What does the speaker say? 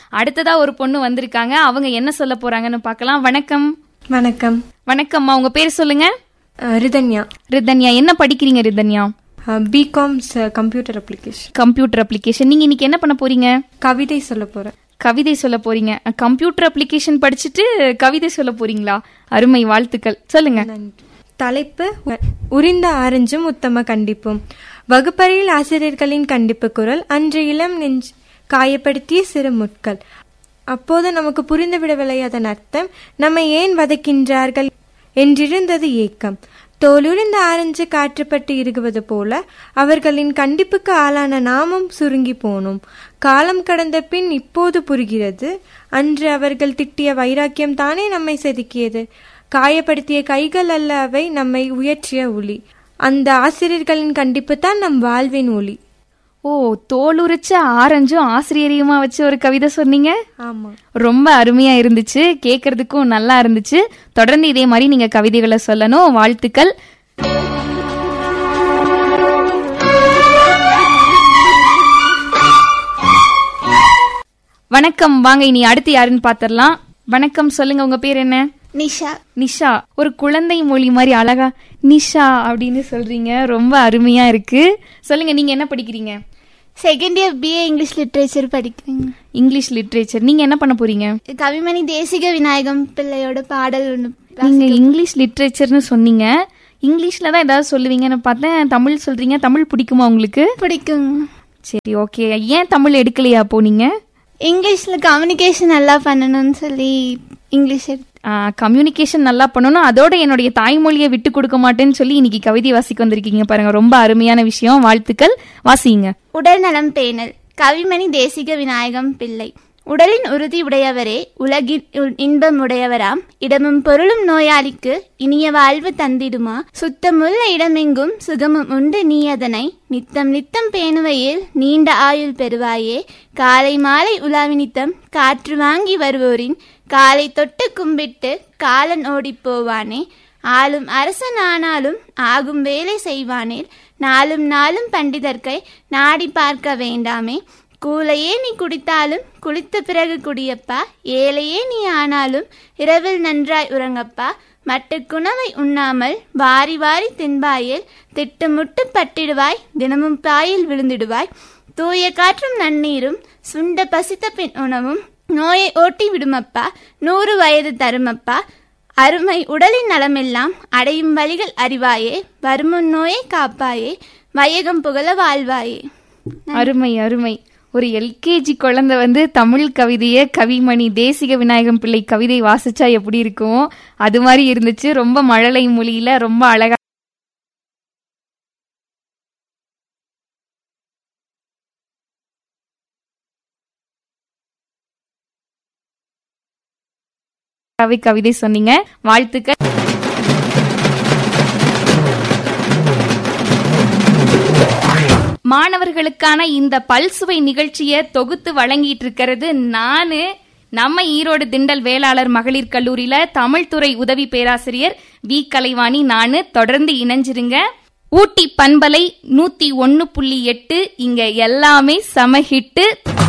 அடுத்ததா ஒரு பொண்ணு வந்திருக்காங்க அவங்க என்ன சொல்ல போறாங்கன்னு பார்க்கலாம் வணக்கம் வணக்கம் வணக்கம்மா உங்க பேர் சொல்லுங்க அஹ் ரிதன்யா ரிதன்யா என்ன படிக்கிறீங்க Ridhanya BCom computer application computer application நீங்க இன்னைக்கு என்ன பண்ண போறீங்க கவிதை சொல்ல போறேன் கவிதை சொல்ல போறீங்க கம்ப்யூட்டர் அப்ளிகேஷன் படிச்சுட்டு கவிதை சொல்ல போறீங்களா அருமை வாழ்த்துக்கள் சொல்லுங்க தலைப்பு உரிந்த ஆரஞ்சும் உத்தம கண்டிப்பும் வகுப்பறையில் ஆசிரியர்களின் கண்டிப்பு குரல் அன்று இளம் நெஞ்சு காயப்படுத்திய சிறு முட்கள் அப்போது நமக்கு புரிந்துவிடவில்லை அதன் அர்த்தம் நம்மை ஏன் வதைக்கின்றார்கள் என்றிருந்தது ஏக்கம் தோலுரிந்த ஆரஞ்சு காற்றுப்பட்டு இறுகுவது போல அவர்களின் கண்டிப்புக்கு ஆளான நாமும் சுருங்கி போனோம் காலம் கடந்த பின் இப்போது புரிகிறது அன்று அவர்கள் திட்டிய வைராக்கியம் தானே நம்மை செதுக்கியது காயப்படுத்திய கைகள் அல்ல அவை நம்மை உயர்த்திய ஒளி அந்த ஆசிரியர்களின் கண்டிப்பு தான் நம் வாழ்வின் ஒளி ஓ தோலுரிச்ச ஆரஞ்சும் ஆசிரியரையுமா வச்சு ஒரு கவிதை சொன்னீங்க ஆமா ரொம்ப அருமையா இருந்துச்சு கேட்கறதுக்கும் நல்லா இருந்துச்சு தொடர்ந்து இதே மாதிரி நீங்க கவிதைகளை சொல்லணும் வாழ்த்துக்கள் வணக்கம் வாங்க இனி அடுத்து யாருன்னு பாத்திரலாம் வணக்கம் சொல்லுங்க உங்க பேர் என்ன நிஷா நிஷா ஒரு குழந்தை மொழி மாதிரி அழகா நிஷா அப்படின்னு சொல்றீங்க ரொம்ப அருமையா இருக்கு சொல்லுங்க நீங்க என்ன படிக்கிறீங்க second year BA English literature படிக்கிறேங்க இங்கிலீஷ் லிட்ரேச்சர் நீங்க என்ன பண்ண போறீங்க கவிமணி தேசிக விநாயகம் பிள்ளையோட பாடல் ஒன்று நீங்க இங்கிலீஷ் லிட்ரேச்சர்னு சொன்னீங்க இங்கிலீஷ்ல தான் ஏதாவது சொல்லுவீங்கன்னு பார்த்தேன் தமிழ் சொல்றீங்க தமிழ் பிடிக்குமா உங்களுக்கு பிடிக்கும் சரி ஓகே ஏன் தமிழ் எடுக்கலையா அப்போ நீங்க இங்கிலீஷில் கம்யூனிகேஷன் நல்லா பண்ணணும்னு சொல்லி இங்கிலீஷ் எடுத்து கம்யூனிகேஷன் நல்லா பண்ணணும் அதோட என்னுடைய தாய்மொழியை விட்டு கொடுக்க மாட்டேன்னு சொல்லி இன்னைக்கு கவிதை வாசிக்க வந்திருக்கீங்க பாருங்க ரொம்ப அருமையான விஷயம் வாழ்த்துக்கள் வாசிங்க உடல்நலம் பேணல் கவிமணி தேசிக விநாயகம் பிள்ளை உடலின் உறுதி உடையவரே உலகின் உ- இன்பம் உடையவராம் இடமும் பொருளும் நோயாளிக்கு இனிய வாழ்வு தந்திடுமா சுத்தமுள்ள இடமெங்கும் சுகமும் உண்டு நீ அதனை நித்தம் நித்தம் பேணுவையில் நீண்ட ஆயுள் பெறுவாயே காலை மாலை உலாவி நித்தம் காற்று வாங்கி வருவோரின் காலை தொட்டு கும்பிட்டு காலன் ஓடிப் போவானே ஆளும் அரசன் ஆனாலும் ஆகும் வேலை செய்வானேல் நாளும் நாளும் பண்டிதர்க்கை நாடி பார்க்க வேண்டாமே கூலையே நீ குடித்தாலும் குளித்த பிறகு குடியப்பா ஏழையே நீ ஆனாலும் இரவில் நன்றாய் உறங்கப்பா மட்டுக்குணவை உண்ணாமல் வாரி வாரி தின்பாயில் திட்டுமுட்டு பட்டிடுவாய் தினமும் பாயில் விழுந்திடுவாய் தூய காற்றும் நன்னீரும் சுண்ட பசித்த பின் உணவும் நோயை ஓட்டி விடுமப்பா நூறு வயது தருமப்பா அருமை உடலின் நலமெல்லாம் அடையும் வழிகள் அறிவாயே வருமுன் நோயை காப்பாயே வையகம் புகழ வாழ்வாயே அருமை அருமை ஒரு எல்கேஜி குழந்தை வந்து தமிழ் கவிதைய கவிமணி தேசிக விநாயகம் பிள்ளை கவிதை வாசிச்சா எப்படி இருக்கும் அது மாதிரி இருந்துச்சு ரொம்ப மழலை மொழியில ரொம்ப அழகா கவி கவிதை சொன்னீங்க வாழ்த்துக்கள் மாணவர்களுக்கான இந்த பல்சுவை நிகழ்ச்சியை தொகுத்து வழங்கிட்டு இருக்கிறது நானு நம்ம ஈரோடு திண்டல் வேளாளர் மகளிர் கல்லூரியில தமிழ் துறை உதவி பேராசிரியர் வி கலைவாணி நானு தொடர்ந்து இணைஞ்சிருங்க ஊட்டி பண்பலை நூத்தி ஒன்னு புள்ளி எட்டு இங்க எல்லாமே சம ஹிட்டு